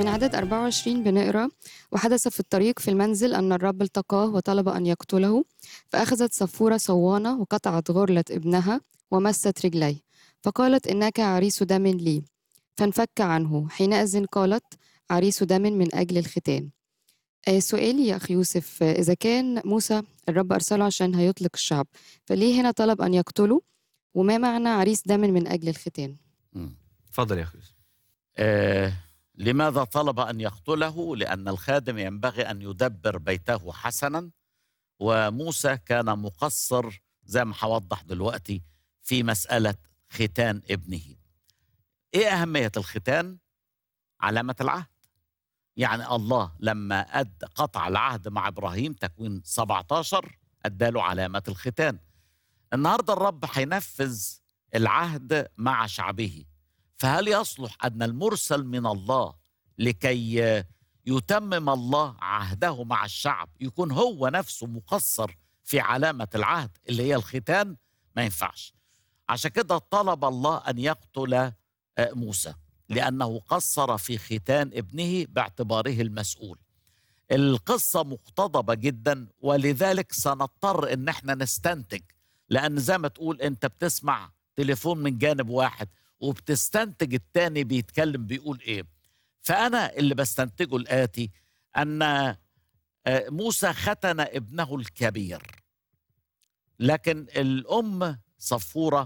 من عدد 24 بنقرا وحدث في الطريق في المنزل أن الرب التقاه وطلب أن يقتله فأخذت صفورة صوانة وقطعت غرلة ابنها ومست رجليه فقالت إنك عريس دم لي فانفك عنه حينئذ قالت عريس دم من أجل الختان آه، سؤالي يا أخي يوسف آه، إذا كان موسى الرب أرسله عشان هيطلق الشعب فليه هنا طلب أن يقتله وما معنى عريس دم من أجل الختان مم. اتفضل يا اخي يوسف آه لماذا طلب أن يقتله؟ لأن الخادم ينبغي أن يدبر بيته حسنا وموسى كان مقصر زي ما هوضح دلوقتي في مسألة ختان ابنه إيه أهمية الختان؟ علامة العهد يعني الله لما أد قطع العهد مع إبراهيم تكوين 17 أداله علامة الختان النهاردة الرب هينفذ العهد مع شعبه فهل يصلح ان المرسل من الله لكي يتمم الله عهده مع الشعب يكون هو نفسه مقصر في علامه العهد اللي هي الختان ما ينفعش عشان كده طلب الله ان يقتل آه، موسى لانه قصر في ختان ابنه باعتباره المسؤول القصه مقتضبه جدا ولذلك سنضطر ان احنا نستنتج لان زي ما تقول انت بتسمع تليفون من جانب واحد وبتستنتج التاني بيتكلم بيقول ايه فانا اللي بستنتجه الاتي ان آه، موسى ختن ابنه الكبير لكن الام صفوره